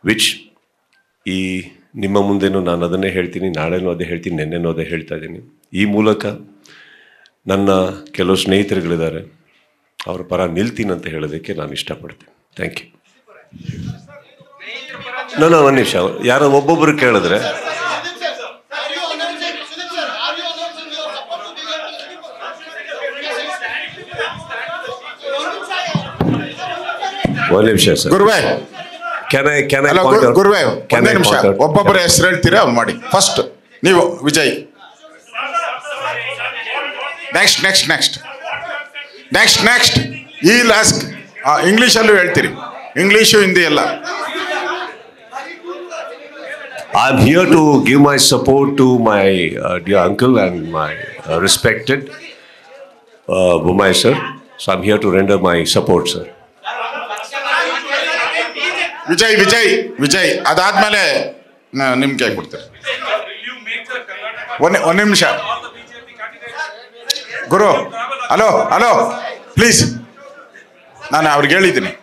Which ಈ ನಿಮ್ಮ ಮುಂದೆನೂ ನಾನು ಅದನ್ನೇ ಹೇಳ್ತೀನಿ ನಾಳೆನೂ ಅದೇ ಹೇಳ್ತೀನಿ ನೆನ್ನೆನೂ ಅದೇ ಹೇಳ್ತಾ ಇದ್ದೀನಿ ಈ ಮೂಲಕ ನನ್ನ ಕೆಲವು ಸ್ನೇಹಿತರುಗಳಿದ್ದಾರೆ ಅವ್ರ ಪರ ನಿಲ್ತೀನಿ ಅಂತ ಹೇಳೋದಕ್ಕೆ ನಾನು ಇಷ್ಟಪಡ್ತೀನಿ ಥ್ಯಾಂಕ್ ಯು ನಾನು ಒಂದು ನಿಮಿಷ ಯಾರೋ ಒಬ್ಬೊಬ್ಬರು ಕೇಳಿದ್ರೆ ಒಂದು ನಿಮಿಷ ಸರ್ ಗುರುವೇ ಕ್ಯಾನ್ ಐ ಕ್ಯಾನ್ ಐ ಅಲ್ಲ ಗು- ಗುರುವೇ ಒಂದೇ ನಿಮಿಷ ಒಬ್ಬೊಬ್ಬರ ಹೆಸರು ಹೇಳ್ತೀರಾ ಅವ್ನು ಮಾಡಿ ಫಸ್ಟ್ ನೀವು Vijay next next next next next ಈ ಲಾಸ್ಟ್ ಇಂಗ್ಲೀಷಲ್ಲೂ ಹೇಳ್ತೀರಿ ಇಂಗ್ಲೀಷು ಹಿಂದಿ ಎಲ್ಲ I'm here to give my support to my uh, dear uncle and my uh, respected uh, Bumai sir. So I'm here to render my support, sir. Vijay Vijay Vijay ಅದಾದ್ಮೇಲೆ ನ- ನಿಮ್ ಕೈ ಕೊಡ್ತಾರೆ ಒಂದ್ ಒಂದ್ ನಿಮಿಷ ಗುರು ಹಲೋ ಹಲೋ ಪ್ಲೀಸ್ ನಾನು ಅವ್ರಿಗೆ ಹೇಳಿದ್ದೀನಿ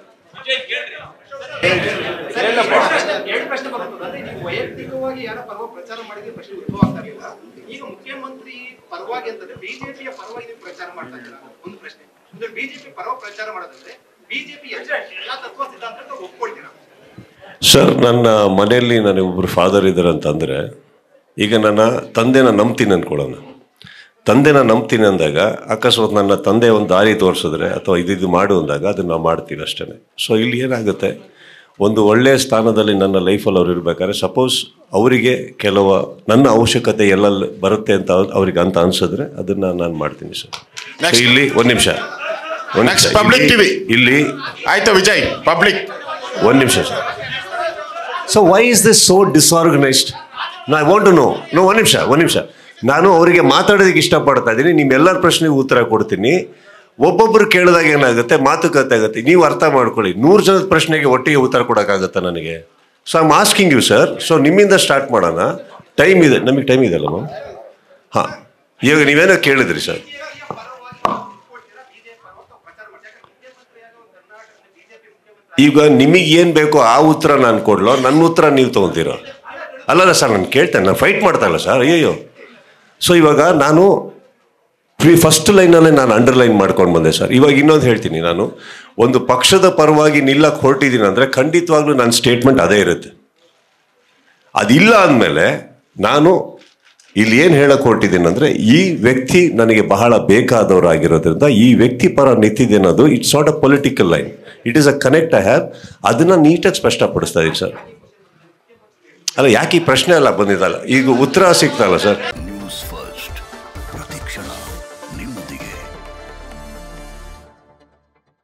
ಎರಡು ಪ್ರಶ್ನೆ ಬರ್ತದೆ ಅಂದ್ರೆ ನೀವು ವೈಯಕ್ತಿಕವಾಗಿ ಯಾರ ಪರವ ಪ್ರಚಾರ ಮಾಡಿದ್ರೆ ಪ್ರಶ್ನೆ ಉದ್ಭವ ಆಗ್ತಾ ಇರಲಿಲ್ಲ ಈಗ ಮುಖ್ಯಮಂತ್ರಿ ಪರವಾಗಿ ಅಂತಂದ್ರೆ ಬಿಜೆಪಿಯ ಪರವಾಗಿ ನೀವು ಪ್ರಚಾರ ಮಾಡ್ತಾ ಇದ್ದೀರಾ ಒಂದು ಪ್ರಶ್ನೆ ಇದು ಬಿಜೆಪಿ ಪರವ ಪ್ರಚಾರ ಮಾಡೋದಂದ್ರೆ ಬಿಜೆಪಿ ಎಲ್ಲಾ ತತ್ವ ಸಿದ್ಧಾಂತ ಒಪ್ಕೊಳ್ತೀರಾ ಸರ್ ನನ್ನ ಮನೆಯಲ್ಲಿ ನನಗೆ ಒಬ್ಬರು ಫಾದರ್ ಇದ್ದಾರೆ ಅಂತಂದರೆ ಈಗ ನನ್ನ ತಂದೆನ ನಂಬ್ತೀನಿ ಅಂದ್ಕೊಳ್ಳೋಣ ತಂದೆನ ನಂಬ್ತೀನಿ ಅಂದಾಗ ಅಕಸ್ಮಾತ್ ನನ್ನ ತಂದೆ ಒಂದು ದಾರಿ ತೋರಿಸಿದ್ರೆ ಅಥವಾ ಇದಿದು ಮಾಡು ಅಂದಾಗ ಅದನ್ನು ನಾವು ಮಾಡ್ತೀವಿ ಅಷ್ಟೇ ಸೊ ಇಲ್ಲಿ ಏನಾಗುತ್ತೆ ಒಂದು ಒಳ್ಳೆಯ ಸ್ಥಾನದಲ್ಲಿ ನನ್ನ ಲೈಫಲ್ಲಿ ಅವ್ರು ಇರಬೇಕಾದ್ರೆ ಸಪೋಸ್ ಅವರಿಗೆ ಕೆಲವು ನನ್ನ ಅವಶ್ಯಕತೆ ಎಲ್ಲೆಲ್ಲಿ ಬರುತ್ತೆ ಅಂತ ಅವ್ರ್- ಅವ್ರಿಗೆ ಅಂತ ಅನ್ಸಿದ್ರೆ ಅದನ್ನು ನಾನು ಮಾಡ್ತೀನಿ ಸರ್ Next. ಇಲ್ಲಿ ಒಂದು ನಿಮಿಷ ಒಂದು Next, ನಿಮಿಷ. public ಇಲ್ಲಿ- TV. ಇಲ್ಲಿ ಆಯ್ತು ವಿಜಯ್ ಪಬ್ಲಿಕ್ ಒಂದು ನಿಮಿಷ sir so why is this so disorganised ನಾ I want to know no ಒಂದು ನಿಮಿಷ ಒಂದು ನಿಮಿಷ ನಾನು ಅವರಿಗೆ ಮಾತಾಡೋದಕ್ಕೆ ಇಷ್ಟಪಡ್ತಾ ಇದ್ದೀನಿ ನಿಮ್ಮೆಲ್ಲರ ಪ್ರಶ್ನೆಗೆ ಉತ್ತರ ಕೊಡ್ತೀನಿ ಒಬ್ಬೊಬ್ಬರು ಕೇಳಿದಾಗ ಏನಾಗುತ್ತೆ ಮಾತುಕತೆ ಆಗುತ್ತೆ ನೀವು ಅರ್ಥ ಮಾಡ್ಕೊಳ್ಳಿ ನೂರು ಜನದ ಪ್ರಶ್ನೆಗೆ ಒಟ್ಟಿಗೆ ಉತ್ತರ ಕೊಡೋಕ್ಕಾಗತ್ತಾ ನನಗೆ so I'm asking you sir so ನಿಮ್ಮಿಂದ ಸ್ಟಾರ್ಟ್ ಮಾಡೋಣ ಟೈಮ್ ಇದೆ ನಮಗೆ ಟೈಮ್ ಇದೆಯಲ್ಲ ಮ್ಯಾಮ್ ಹಾಂ ಇವಾಗ ನೀವೇನೋ ಕೇಳಿದ್ರಿ ಸರ್ ಈಗ ನಿಮಗೆ ಏನು ಬೇಕೋ ಆ ಉತ್ತರ ನಾನು ಕೊಡ್ಲೋ ನನ್ನ ಉತ್ತರ ನೀವು ತೊಗೊತೀರೋ ಅಲ್ಲಲ್ಲ ಸರ್ ನಾನು ಕೇಳ್ತೇನೆ ನಾನು ಫೈಟ್ ಮಾಡ್ತಾ ಇಲ್ಲ ಸರ್ ಅಯ್ಯಯ್ಯೋ ಸೊ ಇವಾಗ ನಾನು ಪ್ರೀ ಫಸ್ಟ್ ಲೈನಲ್ಲೇ ನಾನು ಅಂಡರ್ಲೈನ್ ಮಾಡ್ಕೊಂಡು ಬಂದೆ ಸರ್ ಇವಾಗ ಇನ್ನೊಂದು ಹೇಳ್ತೀನಿ ನಾನು ಒಂದು ಪಕ್ಷದ ಪರವಾಗಿ ನಿಲ್ಲಕ್ಕೆ ಹೊರಟಿದ್ದೀನಿ ಅಂದರೆ ಖಂಡಿತವಾಗ್ಲೂ ನನ್ನ ಸ್ಟೇಟ್ಮೆಂಟ್ ಅದೇ ಇರುತ್ತೆ ಅದಿಲ್ಲ ಅಂದಮೇಲೆ ನಾನು ಇಲ್ಲಿ ಏನು ಹೇಳಕ್ ಹೊರಟಿದ್ದೀನಿ ಅಂದರೆ ಈ ವ್ಯಕ್ತಿ ನನಗೆ ಬಹಳ ಬೇಕಾದವರಾಗಿರೋದ್ರಿಂದ ಈ ವ್ಯಕ್ತಿ ಪರ ನಿಂತಿದೆ ಅನ್ನೋದು it's not a political line it is a connect I have ಅದನ್ನು ನೀಟಾಗಿ ಸ್ಪಷ್ಟಪಡಿಸ್ತಾ ಇದ್ದೀನಿ ಸರ್ ಅಲ್ಲ ಯಾಕೆ ಈ ಪ್ರಶ್ನೆ ಎಲ್ಲ ಬಂದಿದ್ದಲ್ಲ ಈಗ ಉತ್ತರ ಸಿಗ್ತಲ್ಲ ಸರ್